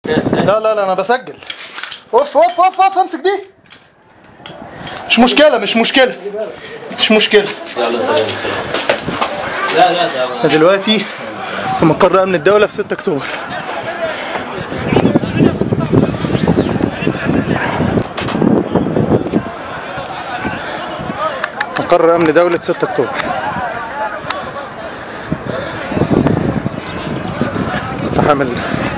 لا لا لا انا بسجل اوف اوف اوف اوف امسك دي مش مشكلة مش مشكلة مش مشكلة يلا سلام سلام لا لا ده احنا دلوقتي في مقر امن الدولة في 6 اكتوبر مقر امن دولة 6 اكتوبر كنت حامل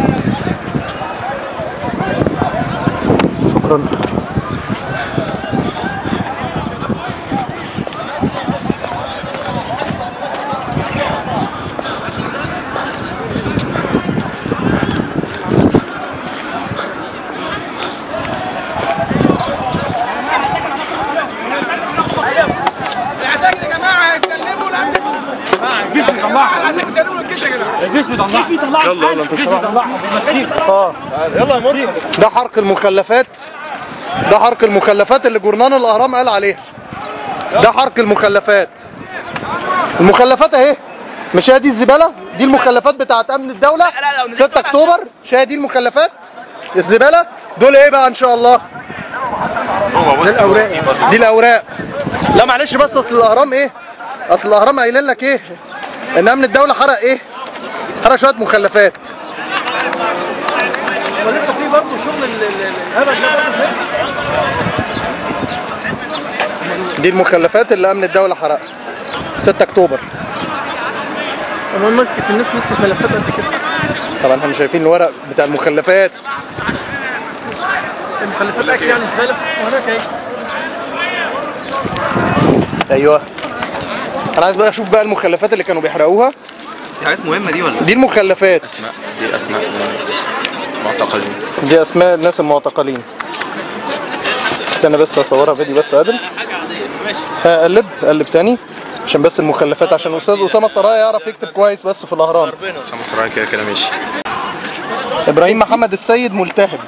شكرا الاعداد يا جماعه هيتكلموا لان الجيش بيطلعها عايزين يسلموا الجيش يا جماعه الجيش بيطلعها يلا يلا الجيش اه يلا يا مريم ده حرق المخلفات ده حرق المخلفات اللي جورنان الاهرام قال عليها ده حرق المخلفات المخلفات اهي مش هي دي الزباله دي المخلفات بتاعت امن الدوله 6 اكتوبر مش هي دي المخلفات الزباله دول ايه بقى ان شاء الله دي الاوراق دي الاوراق لا معلش بس اصل الاهرام ايه اصل الاهرام قايلين لك ايه ان امن الدوله حرق ايه حرق شويه مخلفات ولسه في برضه شغل ال- ال- الهبل ده برضه فيه. دي المخلفات اللي امن الدوله حرقها 6 اكتوبر امال مسكت الناس مسكت ملفات قد كده طبعا احنا شايفين الورق بتاع المخلفات المخلفات اكل يعني زباله هناك اهي ايوه انا عايز بقى اشوف بقى المخلفات اللي كانوا بيحرقوها دي حاجات مهمة دي ولا دي المخلفات اسماء دي اسماء الناس معتقلين دي اسماء الناس المعتقلين استنى بس اصورها فيديو بس يا ادم ها قلب قلب تاني عشان بس المخلفات عشان استاذ اسامه سرايا يعرف يكتب كويس بس في الاهرام سامي سرايا كده كده ماشي ابراهيم محمد السيد ملتهب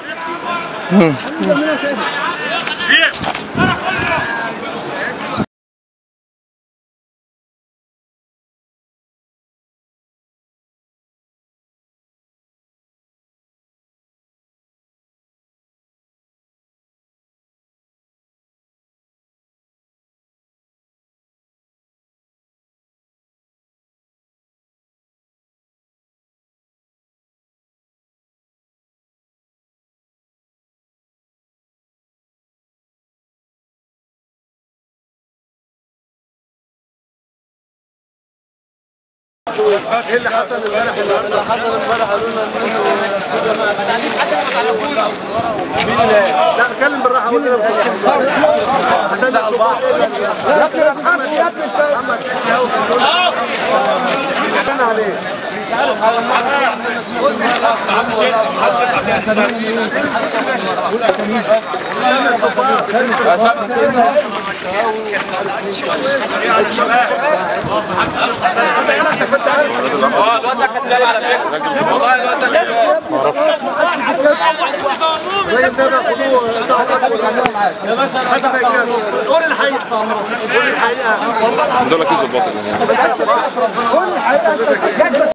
لا اتكلم بالراحه قول لنا قول الحقيقه قول الحقيقه دول كيس البطل